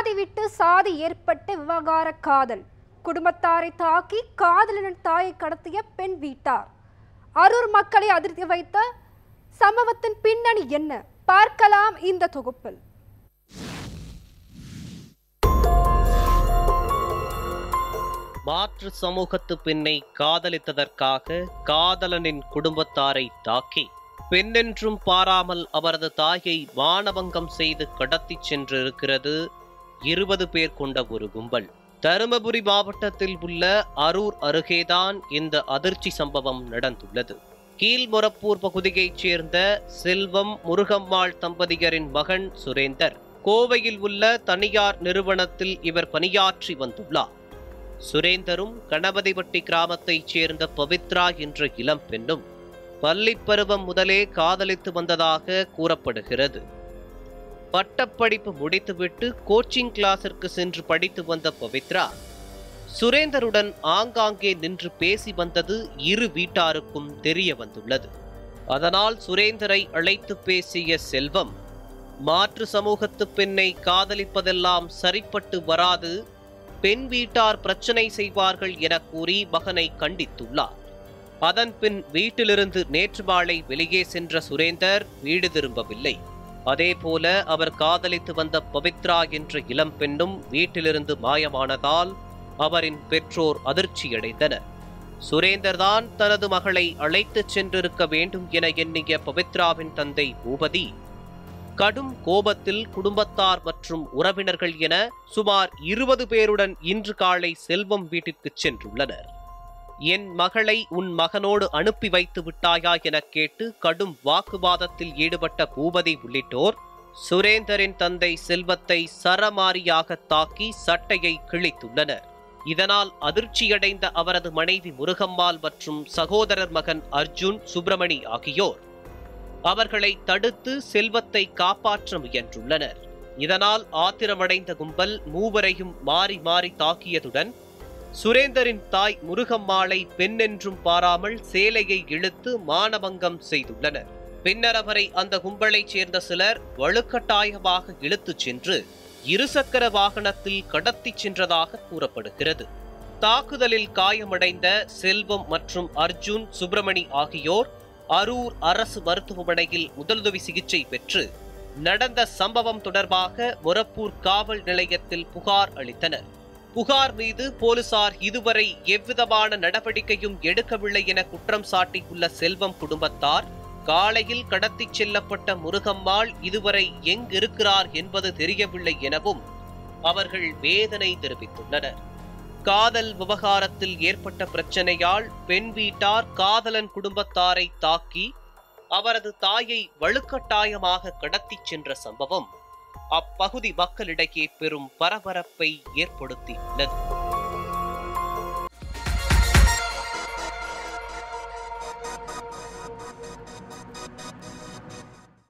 சாதி விட்டு சாதி ஏற்பட்ட விவகார காதல் குடும்பத்தாரை தாக்கி காதலனின் தாயை கடத்திய பெண் வீட்டார் அரூர் மக்களை அதிர்ச்சி வைத்த சம்பவத்தின் பின்னணி என்ன பார்க்கலாம் இந்த தொகுப்பில் மாற்று சமூகத்து பெண்ணை காதலித்ததற்காக காதலனின் குடும்பத்தாரை தாக்கி பெண்ணென்றும் பாராமல் அவரது தாயை மானபங்கம் செய்து கடத்திச் சென்றிருக்கிறது இருபது பேர் கொண்ட ஒரு கும்பல் தருமபுரி மாவட்டத்தில் உள்ள அரூர் அருகேதான் இந்த அதிர்ச்சி சம்பவம் நடந்துள்ளது கீழ்மொரப்பூர் பகுதியைச் சேர்ந்த செல்வம் முருகம்மாள் தம்பதியரின் மகன் சுரேந்தர் கோவையில் உள்ள தனியார் நிறுவனத்தில் இவர் பணியாற்றி வந்துள்ளார் சுரேந்தரும் கணபதிபட்டி கிராமத்தைச் சேர்ந்த பவித்ரா என்ற இளம் பெண்ணும் பள்ளிப் பருவம் முதலே காதலித்து வந்ததாக கூறப்படுகிறது பட்டப்படிப்பு முடித்துவிட்டு கோச்சிங் கிளாஸிற்கு சென்று படித்து வந்த பவித்ரா சுரேந்தருடன் ஆங்காங்கே நின்று பேசி வந்தது இரு வீட்டாருக்கும் தெரிய வந்துள்ளது அதனால் சுரேந்தரை அழைத்து பேசிய செல்வம் மாற்று சமூகத்து பெண்ணை காதலிப்பதெல்லாம் சரிப்பட்டு வராது பெண் வீட்டார் பிரச்சனை செய்வார்கள் என கூறி மகனை கண்டித்துள்ளார் அதன் பின் வீட்டிலிருந்து நேற்று மாலை வெளியே சென்ற சுரேந்தர் வீடு திரும்பவில்லை அதேபோல அவர் காதலித்து வந்த பவித்ரா என்ற இளம் பெண்ணும் வீட்டிலிருந்து மாயமானதால் அவரின் பெற்றோர் அதிர்ச்சியடைந்தனர் சுரேந்தர் தான் தனது மகளை அழைத்துச் சென்றிருக்க வேண்டும் என எண்ணிய பவித்ராவின் தந்தை பூபதி கடும் கோபத்தில் குடும்பத்தார் மற்றும் உறவினர்கள் என சுமார் இருபது பேருடன் இன்று காலை செல்வம் வீட்டிற்கு சென்றுள்ளனர் என் மகளை உன் மகனோடு அனுப்பி வைத்து விட்டாயா என கேட்டு கடும் வாக்குவாதத்தில் ஈடுபட்ட பூபதி உள்ளிட்டோர் சுரேந்தரின் தந்தை செல்வத்தை சரமாரியாக தாக்கி சட்டையை கிழித்துள்ளனர் இதனால் அதிர்ச்சியடைந்த அவரது மனைவி முருகம்மாள் மற்றும் சகோதரர் மகன் அர்ஜுன் சுப்பிரமணி ஆகியோர் அவர்களை தடுத்து செல்வத்தை காப்பாற்ற முயன்றுள்ளனர் இதனால் ஆத்திரமடைந்த கும்பல் மூவரையும் மாறி மாறி தாக்கியதுடன் சுரேந்தரின் தாய் முருகம்மாளை பெண்ணென்றும் பாராமல் சேலையை இழுத்து மானபங்கம் செய்துள்ளனர் பின்னர் அவரை அந்த கும்பலைச் சேர்ந்த சிலர் வலுக்கட்டாயமாக இழுத்துச் சென்று இருசக்கர வாகனத்தில் கடத்திச் சென்றதாக கூறப்படுகிறது தாக்குதலில் காயமடைந்த செல்வம் மற்றும் அர்ஜுன் சுப்பிரமணி ஆகியோர் அரூர் அரசு மருத்துவமனையில் முதலுதவி சிகிச்சை பெற்று நடந்த சம்பவம் தொடர்பாக மொரப்பூர் காவல் நிலையத்தில் புகார் அளித்தனர் புகார் மீது போலீசார் இதுவரை எவ்விதமான நடவடிக்கையும் எடுக்கவில்லை என குற்றம் சாட்டியுள்ள செல்வம் குடும்பத்தார் காலையில் கடத்திச் செல்லப்பட்ட முருகம்மாள் இதுவரை எங்கிருக்கிறார் என்பது தெரியவில்லை எனவும் அவர்கள் வேதனை தெரிவித்துள்ளனர் காதல் விவகாரத்தில் ஏற்பட்ட பிரச்சனையால் பெண் வீட்டார் காதலன் குடும்பத்தாரை தாக்கி அவரது தாயை வலுக்கட்டாயமாக கடத்திச் சென்ற சம்பவம் அப்பகுதி மக்களிடையே பெரும் பரபரப்பை ஏற்படுத்தியுள்ளது